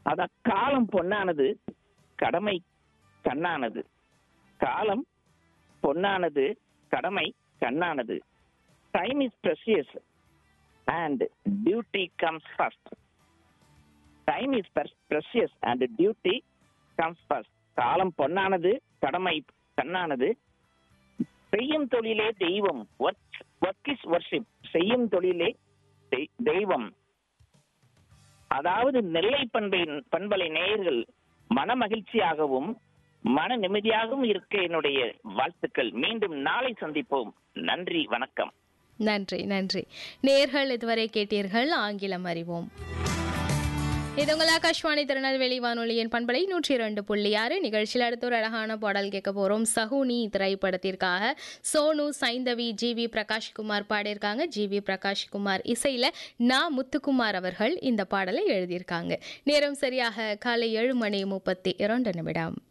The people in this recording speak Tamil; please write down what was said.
அத காலம் பொன்னானது கடமை கண்ணானது காலம் பொன்னானது கடமை கண்ணானது time is precious and duty comes first time is precious and duty comes first காலம் பொன்னானது கடமை கண்ணானது செய்யும் தொழிலே தெய்வம் ஒர்க் இஸ் வர்ஷிப் செய்யும் தொழிலே தெய்- தெய்வம் அதாவது நெல்லை பண்பை பண்பலை நேயர்கள் மன மகிழ்ச்சியாகவும் மன நிம்மதியாகவும் இருக்க என்னுடைய வாழ்த்துக்கள் மீண்டும் நாளை சந்திப்போம் நன்றி வணக்கம் நன்றி நன்றி நேர்கள் இதுவரை கேட்டீர்கள் ஆங்கிலம் அறிவோம் இது உங்கள் ஆகாஷ்வாணி திருநெல்வேலி வானொலியின் பண்பலை நூற்றி இரண்டு புள்ளி ஆறு நிகழ்ச்சியில் அடுத்த ஒரு அழகான பாடல் கேட்க போகிறோம் சகுனி திரைப்படத்திற்காக சோனு சைந்தவி ஜி வி பிரகாஷ்குமார் பாடியிருக்காங்க ஜி வி பிரகாஷ்குமார் இசையில் நா முத்துக்குமார் அவர்கள் இந்த பாடலை எழுதியிருக்காங்க நேரம் சரியாக காலை ஏழு மணி முப்பத்தி இரண்டு நிமிடம்